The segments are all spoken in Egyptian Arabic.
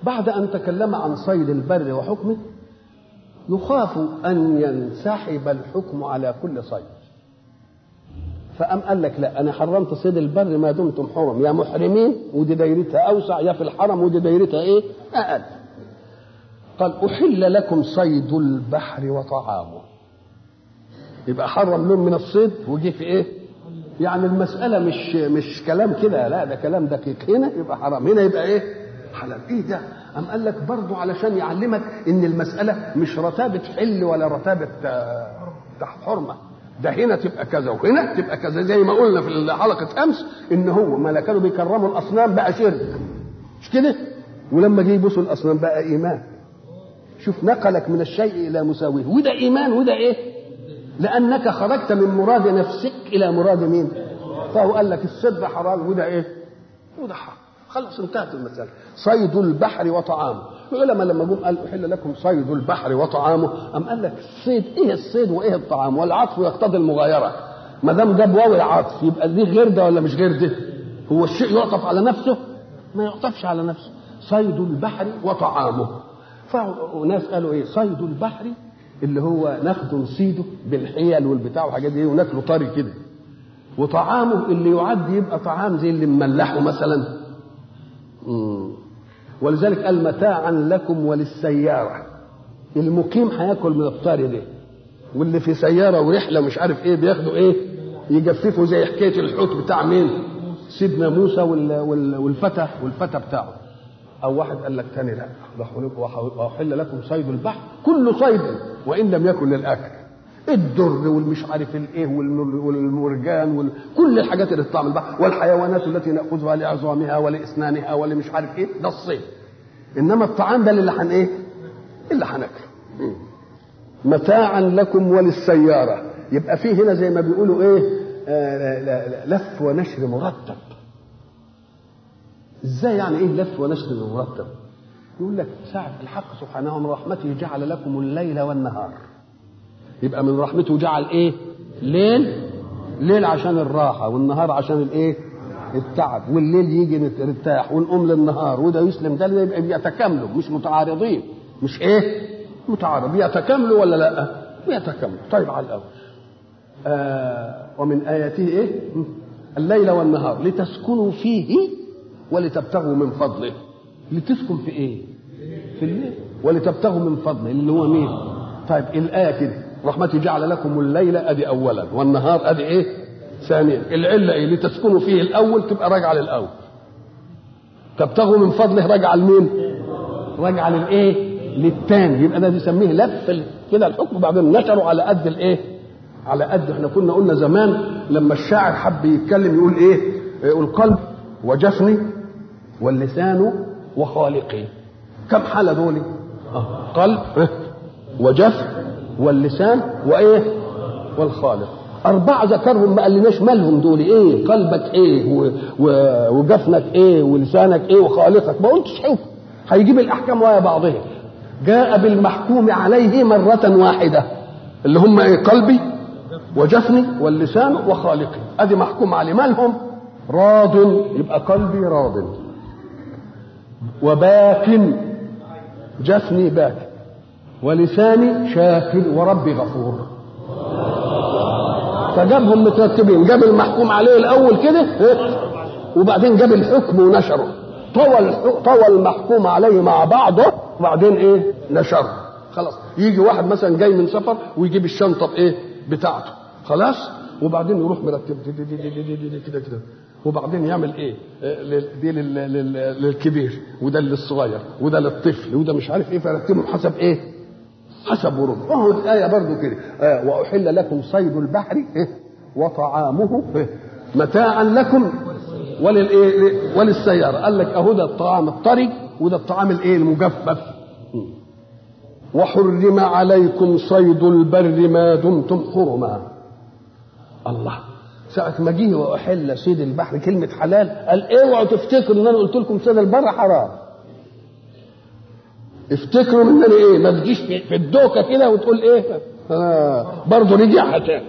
بعد أن تكلم عن صيد البر وحكمه يخاف أن ينسحب الحكم على كل صيد فأم قال لك لا أنا حرمت صيد البر ما دمتم حرم يا محرمين ودي دايرتها أوسع يا في الحرم ودي دايرتها إيه أقل قال أحل لكم صيد البحر وطعامه يبقى حرم لهم من الصيد وجي في إيه يعني المسألة مش مش كلام كده لا ده كلام دقيق هنا يبقى حرام هنا يبقى إيه حلال إيه ده أم قال لك برضه علشان يعلمك إن المسألة مش رتابة حل ولا رتابة تحت حرمة ده هنا تبقى كذا وهنا تبقى كذا زي ما قلنا في حلقة أمس إن هو ما كانوا بيكرموا الأصنام بقى شرك مش كده ولما جه يبوسوا الأصنام بقى إيمان شوف نقلك من الشيء إلى مساويه وده إيمان وده إيه لأنك خرجت من مراد نفسك إلى مراد مين فهو قال لك الصيد حرام وده إيه وده حرام خلاص انتهت المسألة صيد البحر وطعامه العلماء لما جم قال أحل لكم صيد البحر وطعامه أم قال لك الصيد إيه الصيد وإيه الطعام والعطف يقتضي المغايرة ما دام جاب واو العطف يبقى دي غير ده ولا مش غير ده هو الشيء يعطف على نفسه ما يعطفش على نفسه صيد البحر وطعامه فناس قالوا ايه صيد البحر اللي هو ناخده نصيده بالحيل والبتاع والحاجات دي وناكله طري كده وطعامه اللي يعد يبقى طعام زي اللي مملحه مثلا مم. ولذلك قال متاعا لكم وللسيارة المقيم هياكل من الطري ده واللي في سيارة ورحلة مش عارف ايه بياخدوا ايه يجففوا زي حكاية الحوت بتاع مين سيدنا موسى والفتى والفتى بتاعه او واحد قال لك تاني لا واحل لكم صيد البحر كل صيد وان لم يكن للاكل الدر والمش عارف الايه والمرجان وال... كل الحاجات اللي تطعم البحر والحيوانات التي ناخذها لعظامها ولاسنانها ولمش عارف ايه ده الصيد انما الطعام ده اللي هن ايه اللي هناكله متاعا لكم وللسياره يبقى فيه هنا زي ما بيقولوا ايه آه لا لا لف ونشر مرتب ازاي يعني ايه لف ونشر مرتب يقول لك ساعة الحق سبحانه من رحمته جعل لكم الليل والنهار يبقى من رحمته جعل ايه ليل ليل عشان الراحة والنهار عشان الايه التعب والليل يجي نرتاح ونقوم للنهار وده يسلم ده يبقى بيتكاملوا مش متعارضين مش ايه متعارض بيتكاملوا ولا لا بيتكاملوا طيب على الاول آه ومن اياته ايه الليل والنهار لتسكنوا فيه ولتبتغوا من فضله لتسكن في ايه في الليل ولتبتغوا من فضله اللي هو مين طيب الايه كده رحمتي جعل لكم الليل ادي اولا والنهار ادي ايه ثانيا العله ايه لتسكنوا فيه الاول تبقى راجعه للاول تبتغوا من فضله راجعه لمين راجعه للايه للثاني يبقى ده بيسميه لف كده الحكم بعدين نشروا على قد الايه على قد احنا كنا قلنا زمان لما الشاعر حب يتكلم يقول ايه يقول قلب وجفني واللسان وخالقي كم حالة دول آه. قلب وجفن واللسان وايه والخالق أربعة ذكرهم ما قالناش مالهم دول إيه قلبك إيه و... و... وجفنك إيه ولسانك إيه وخالقك ما قلتش شوف هيجيب الأحكام ويا بعضها جاء بالمحكوم عليه مرة واحدة اللي هم إيه قلبي وجفني واللسان وخالقي أدي محكوم عليه مالهم راض يبقى قلبي راض وباك جفني باك ولساني شاكر وربي غفور فجابهم مترتبين جاب المحكوم عليه الاول كده وبعدين جاب الحكم ونشره طوى طوى المحكوم عليه مع بعضه وبعدين ايه نشره خلاص يجي واحد مثلا جاي من سفر ويجيب الشنطه بايه بتاعته خلاص وبعدين يروح مرتب كده كده وبعدين يعمل ايه دي للكبير وده للصغير وده للطفل وده مش عارف ايه فيرتبهم حسب ايه حسب ورود اهو الايه برضو كده آه واحل لكم صيد البحر إيه؟ وطعامه إيه؟ متاعا لكم وللايه وللسياره قال لك اهو ده الطعام الطري وده الطعام الايه المجفف وحرم عليكم صيد البر ما دمتم حرما الله ساعة ما جه وأحل صيد البحر كلمة حلال قال اوعوا تفتكروا ان انا قلت لكم صيد البر حرام افتكروا ان انا ايه ما تجيش في الدوكه كده وتقول ايه آه برضه رجع تاني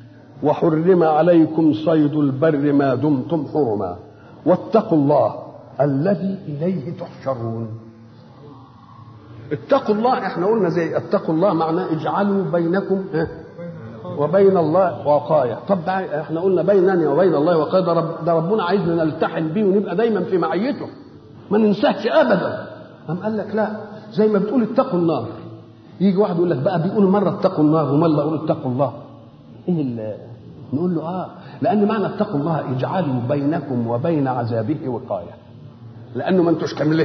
وحرم عليكم صيد البر ما دمتم حرما واتقوا الله الذي اليه تحشرون اتقوا الله احنا قلنا زي اتقوا الله معناه اجعلوا بينكم ها وبين الله وقايه طب احنا قلنا بيننا وبين الله وقايه ده, رب ده ربنا عايزنا نلتحم بيه ونبقى دايما في معيته ما ننساهش ابدا قام قال لك لا زي ما بتقول اتقوا النار يجي واحد يقول لك بقى بيقول مره اتقوا النار ومره يقول اتقوا الله ايه اللي نقول له اه لان معنى اتقوا الله اجعلوا بينكم وبين عذابه وقايه لانه ما انتوش كاملين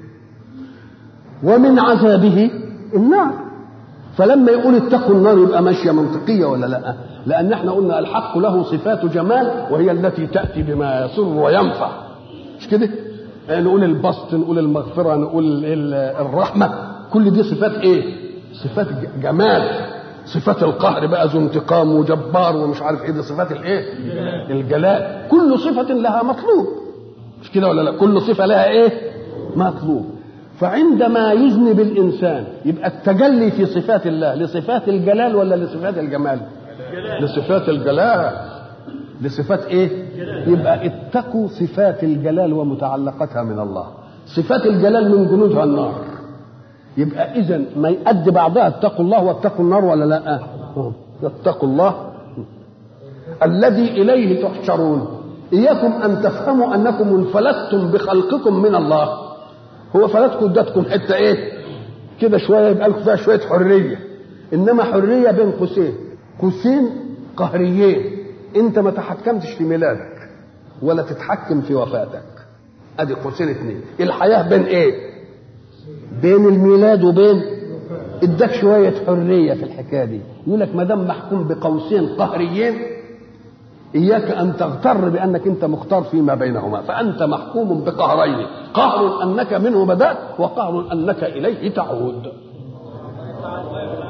ومن عذابه النار فلما يقول اتقوا النار يبقى ماشيه منطقيه ولا لا لان احنا قلنا الحق له صفات جمال وهي التي تاتي بما يسر وينفع مش كده نقول البسط نقول المغفره نقول الرحمه كل دي صفات ايه صفات جمال صفات القهر بقى ذو انتقام وجبار ومش عارف ايه دي صفات الايه الجلال كل صفه لها مطلوب مش كده ولا لا كل صفه لها ايه مطلوب فعندما يذنب الانسان يبقى التجلي في صفات الله لصفات الجلال ولا لصفات الجمال لصفات الجلال لصفات ايه يبقى اتقوا صفات الجلال ومتعلقاتها من الله صفات الجلال من جنودها النار يبقى اذا ما يؤدي بعضها اتقوا الله واتقوا النار ولا لا اتقوا الله الذي اليه تحشرون اياكم ان تفهموا انكم انفلتم بخلقكم من الله هو فلتكم ادتكم حته ايه كده شويه يبقى لكم فيها شويه حريه انما حريه بين قوسين قوسين قهريين انت ما تحكمتش في ميلادك ولا تتحكم في وفاتك ادي قوسين اثنين الحياه بين ايه بين الميلاد وبين اداك شويه حريه في الحكايه دي يقول لك ما دام محكوم بقوسين قهريين اياك ان تغتر بانك انت مختار فيما بينهما فانت محكوم بقهرين قهر انك منه بدات وقهر انك اليه تعود